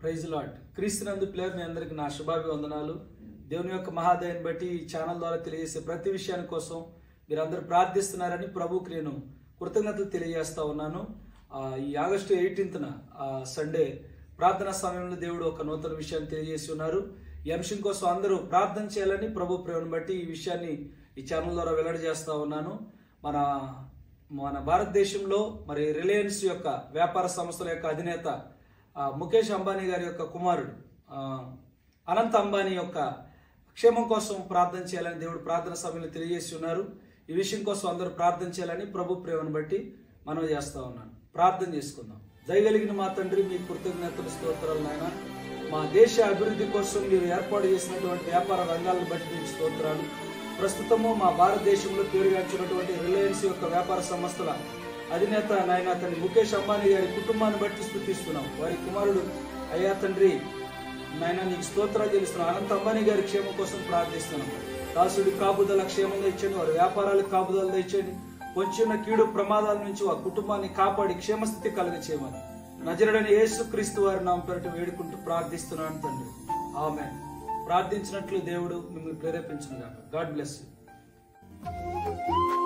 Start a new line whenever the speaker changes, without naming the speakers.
praise Lord క్రీస్తునందు ప్లేయర్ మీ అందరికి నా శుభాభివందనాలు దేవుని యొక్క మహాదయాన్ని బట్టి ఈ ఛానల్ ద్వారా తెలియజేసే ప్రతి విషయాని కోసం మీరందరూ ప్రార్థిస్తున్నారని ప్రభుకి నేను కృతజ్ఞతలు తెలియజేస్తా ఉన్నాను ఆ, ఈ ఆగస్టు ఎయిటీన్త్న సండే ప్రార్థనా సమయంలో దేవుడు ఒక నూతన విషయాన్ని తెలియజేసి ఉన్నారు ఈ అంశం కోసం అందరూ ప్రార్థన చేయాలని ప్రభు ప్రేమను బట్టి ఈ విషయాన్ని ఈ ఛానల్ ద్వారా వెల్లడి చేస్తా ఉన్నాను మన మన భారతదేశంలో మరి రిలయన్స్ యొక్క వ్యాపార సంస్థల యొక్క అధినేత ఆ, ముఖేష్ అంబానీ గారి యొక్క కుమారుడు ఆ, అనంత్ అంబానీ యొక్క క్షేమం కోసం ప్రార్థన చేయాలని దేవుడు ప్రార్థన సభలో తెలియజేసి ఉన్నారు ఈ విషయం కోసం అందరూ ప్రార్థన చేయాలని ప్రభు ప్రేమను బట్టి మనం చేస్తా ఉన్నాను ప్రార్థన చేసుకుందాం దయగలిగిన మా తండ్రి మీ కృతజ్ఞతలు స్తోత్రాలు నాయన మా దేశ అభివృద్ధి కోసం మీరు ఏర్పాటు చేసినటువంటి వ్యాపార రంగాలను బట్టి మీకు స్తోత్రాలు ప్రస్తుతము మా భారతదేశంలో పేరుగాంచినటువంటి రిలయన్స్ యొక్క వ్యాపార సంస్థల అధినేత నాయన తండ్రి ముఖేష్ అంబానీ గారి కుటుంబాన్ని బట్టి స్థుతిస్తున్నాం వారి కుమారుడు అయ్యా తండ్రి నాయన నీకు స్తోత్రాలు చెల్లిస్తున్నాం అనంత అంబానీ గారి క్షేమం కోసం ప్రార్థిస్తున్నాం దాసుడి కాపుదల క్షేమంగా ఇచ్చండి వారి వ్యాపారాలకు కాపుదల ఇచ్చండి పొంచున్న కీడు ప్రమాదాల నుంచి ఆ కుటుంబాన్ని కాపాడి క్షేమస్థితి కలుగ చేయమని నజరుడని యేసు క్రీస్తు వారి నామ పేరిట వేడుకుంటూ ప్రార్థిస్తున్నాను తండ్రి ఆమె ప్రార్థించినట్లు దేవుడు మిమ్మల్ని ప్రేరేపించుగాక గాడ్ బ్లెస్ యూ